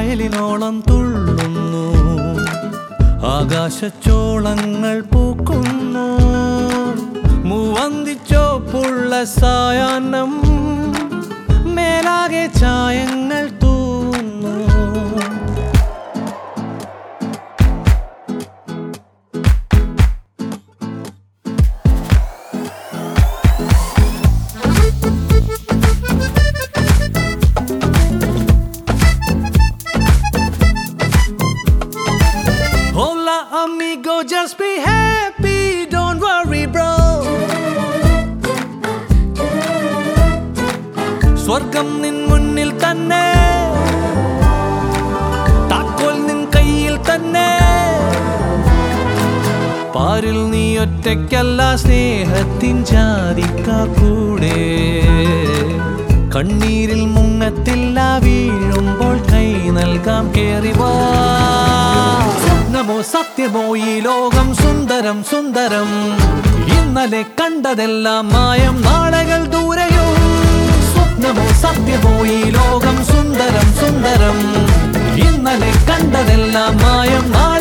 വയലിനോളം തുള്ളുന്നു ആകാശച്ചോളങ്ങൾ പൂക്കുന്നു മൂവന്തിച്ചോപ്പുള്ള സായാഹ്നം മേലാകെ ചായങ്ങൾ തൂന്നു Hola amigo, just be happy, don't worry bro. സ്വർഗം നിൻ മുന്നിൽ തന്നെ താക്കോൽ നിൻ കയ്യിൽ തന്നെ പാരിൽ നീ ഒറ്റയ്ക്കല്ല സ്നേഹത്തിൻ ജാതിക്കാർ കൂടെ കണ്ണീരിൽ മുങ്ങത്തില്ല വീഴുമ്പോൾ കൈ നൽകാം കേറി വാ സ്വപ്നമോ സത്യമോ ഈ ലോകം സുന്ദരം സുന്ദരം ഇന്നലെ കണ്ടതെല്ലാം മായം നാളകൾ ദൂരെയോ സ്വപ്നമോ സത്യമോ ഈ ലോകം സുന്ദരം സുന്ദരം ഇന്നലെ കണ്ടതെല്ലാം മായം നാളെ